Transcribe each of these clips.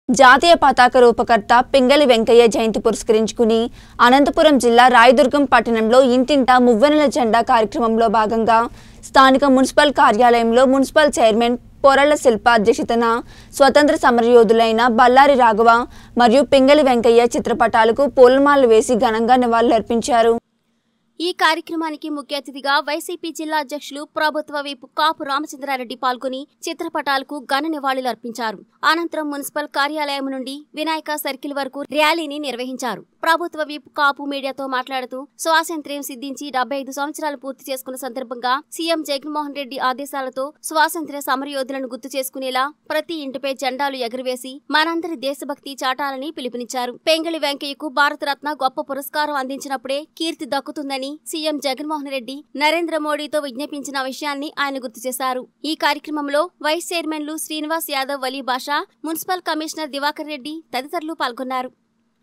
జాతీయ పతాక రూపకర్త పింగళి వెంకయ్య జయంతి పురస్కరించుకుని అనంతపురం జిల్లా రాయదుర్గం పట్టణంలో ఇంటింటా మువ్వెనెల జెండా కార్యక్రమంలో భాగంగా స్థానిక మున్సిపల్ కార్యాలయంలో మున్సిపల్ చైర్మన్ పొరళ్ల శిల్ప అధ్యక్షతన స్వతంత్ర సమరయోధులైన బల్లారి రాఘవ మరియు పింగళి వెంకయ్య చిత్రపటాలకు పూలమాలలు వేసి ఘనంగా నివాళులర్పించారు ఈ కార్యక్రమానికి ముఖ్య అతిథిగా వైసీపీ జిల్లా అధ్యక్షులు ప్రభుత్వ వీపు కాపు రామచంద్రారెడ్డి పాల్గొని చిత్రపటాలకు ఘన నివాళులర్పించారు అనంతరం మున్సిపల్ కార్యాలయం నుండి వినాయక సర్కిల్ వరకు ర్యాలీని నిర్వహించారు ప్రభుత్వ వీపు కాపు మీడియాతో మాట్లాడుతూ స్వాతంత్ర్యం సిద్ధించి డెబ్బై ఐదు సంవత్సరాలు పూర్తి చేసుకున్న సందర్భంగా సీఎం జగన్మోహన్ రెడ్డి ఆదేశాలతో స్వాతంత్ర్య సమరయోధులను గుర్తు చేసుకునేలా ప్రతి ఇంటిపై జెండాలు ఎగురవేసి మనందరి దేశభక్తి చాటాలని పిలుపునిచ్చారు పెంగళి వెంకయ్యకు భారతరత్న గొప్ప పురస్కారం అందించినప్పుడే కీర్తి దక్కుతుందని సీఎం జగన్మోహన్ రెడ్డి నరేంద్ర మోడీతో విజ్ఞాపించిన విషయాన్ని ఆయన గుర్తు చేశారు ఈ కార్యక్రమంలో వైస్ చైర్మన్లు శ్రీనివాస్ యాదవ్ వలీ బాషా మున్సిపల్ కమిషనర్ దివాకర్ రెడ్డి తదితరులు పాల్గొన్నారు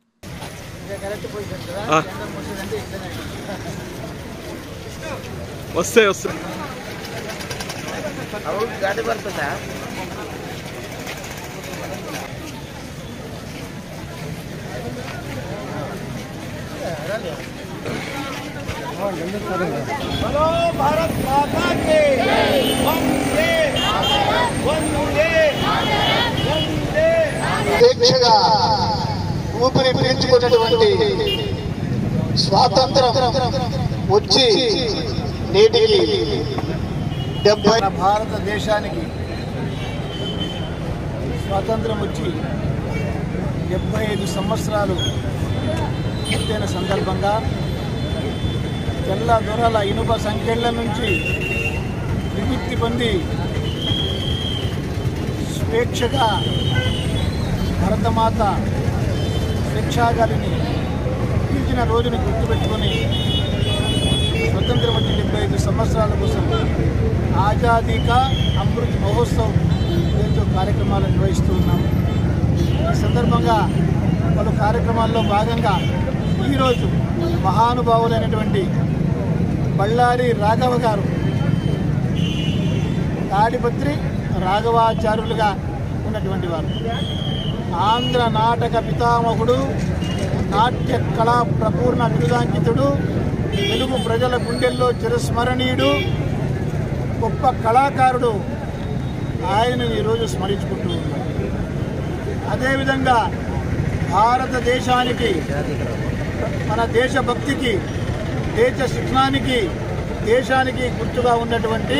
ఆ. వస్తాయి వస్తాయి అవును గాడి పడుతుందా స్వేచ్ఛగా ఊపిరి పీల్చుకున్నటువంటి స్వాతంత్రం వచ్చి నేటికి డెబ్బై మన భారతదేశానికి స్వాతంత్రం వచ్చి డెబ్బై ఐదు సంవత్సరాలు పూర్తయిన సందర్భంగా తెల్ల దొరల ఇనుప సంఖ్యల నుంచి విముక్తి పొంది స్వేచ్ఛగా భరతమాత శిక్షాగాలిని ఇచ్చిన రోజును గుర్తుపెట్టుకొని స్వతంత్రం వచ్చి డెబ్బై ఐదు సంవత్సరాల కోసం ఆజాదీ కా అమృత్ మహోత్సవ్ పేరుతో కార్యక్రమాలు నిర్వహిస్తూ ఉన్నాం ఈ సందర్భంగా పలు కార్యక్రమాల్లో భాగంగా ఈరోజు మహానుభావులైనటువంటి బళ్ళారి రాఘవ గారు తాడిపత్రి రాఘవాచార్యులుగా ఉన్నటువంటి వారు ఆంధ్ర నాటక పితామహుడు నాట్య కళా ప్రపూర్ణ బిరుదాంకితుడు తెలుగు ప్రజల గుండెల్లో చిరస్మరణీయుడు గొప్ప కళాకారుడు ఆయనను ఈరోజు స్మరించుకుంటూ ఉన్నాం అదేవిధంగా భారతదేశానికి మన దేశభక్తికి దేశ శిక్షణానికి దేశానికి గుర్తుగా ఉన్నటువంటి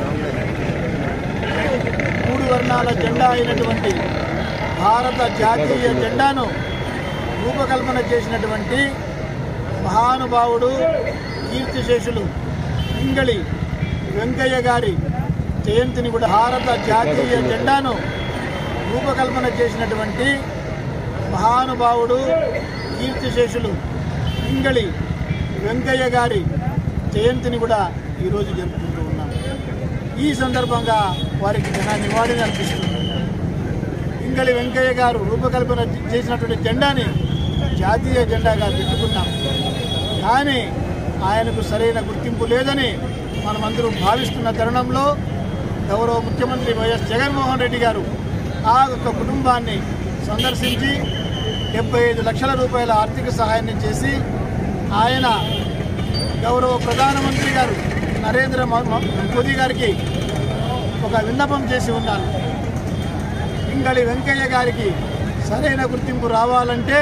మూడు వర్ణాల జెండా అయినటువంటి భారత జాతీయ జెండాను రూపకల్పన చేసినటువంటి మహానుభావుడు కీర్తిశేషులు ఇంగళి వెంకయ్య గారి జయంతిని కూడా భారత జాతీయ జెండాను రూపకల్పన చేసినటువంటి మహానుభావుడు కీర్తిశేషులు ఇంగళి వెంకయ్య గారి జయంతిని కూడా ఈరోజు జరుపుకుంటూ ఉన్నాం ఈ సందర్భంగా వారికి ఘన నివాళిని అర్పిస్తుంది ఇంగళి వెంకయ్య గారు రూపకల్పన చేసినటువంటి జెండాని జాతీయ జెండాగా పెట్టుకున్నాం కానీ ఆయనకు సరైన గుర్తింపు లేదని మనమందరం భావిస్తున్న తరుణంలో గౌరవ ముఖ్యమంత్రి వైఎస్ జగన్మోహన్ రెడ్డి గారు ఆ యొక్క కుటుంబాన్ని సందర్శించి డెబ్బై ఐదు లక్షల రూపాయల ఆర్థిక సహాయాన్ని చేసి ఆయన గౌరవ ప్రధానమంత్రి గారు నరేంద్ర మో- మో- మోదీ గారికి ఒక విన్నపం చేసి ఉన్నారు ఇంగళి వెంకయ్య గారికి సరైన గుర్తింపు రావాలంటే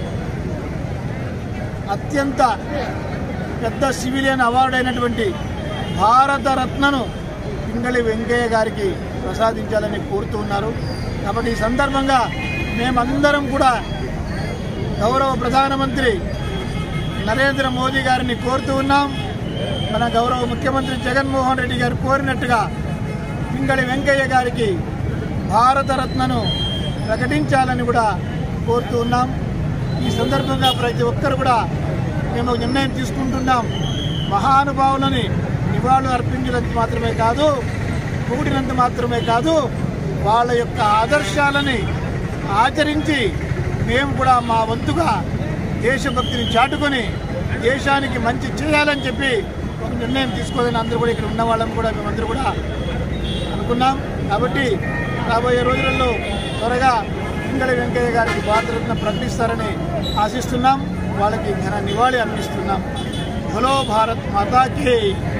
అత్యంత పెద్ద సివిలియన్ అవార్డు అయినటువంటి భారతరత్నను పింగళి వెంకయ్య గారికి ప్రసాదించాలని కోరుతూ ఉన్నారు కాబట్టి ఈ సందర్భంగా మేమందరం కూడా గౌరవ ప్రధానమంత్రి నరేంద్ర మోదీ గారిని కోరుతూ ఉన్నాం మన గౌరవ ముఖ్యమంత్రి జగన్మోహన్ రెడ్డి గారు కోరినట్టుగా పింగళి వెంకయ్య గారికి భారతరత్నను ప్రకటించాలని కూడా కోరుతూ ఉన్నాం ఈ సందర్భంగా ప్రతి ఒక్కరు కూడా మేము ఒక నిర్ణయం తీసుకుంటున్నాం మహానుభావులని నివాళులు అర్పించినంత మాత్రమే కాదు కూడినంత మాత్రమే కాదు వాళ్ళ యొక్క ఆదర్శాలని ఆచరించి మేము కూడా మా వంతుగా దేశభక్తిని చాటుకొని దేశానికి మంచి చేయాలని చెప్పి ఒక నిర్ణయం తీసుకోవాలని అందరూ కూడా ఇక్కడ ఉన్న వాళ్ళం కూడా మేమందరూ కూడా అనుకున్నాం కాబట్టి రాబోయే రోజులలో త్వరగా పింగళి వెంకయ్య గారికి భారతరత్న ప్రకటిస్తారని ఆశిస్తున్నాం వాళ్ళకి ఘన నివాళి అర్పిస్తున్నాం హలో భారత్ మాతాకి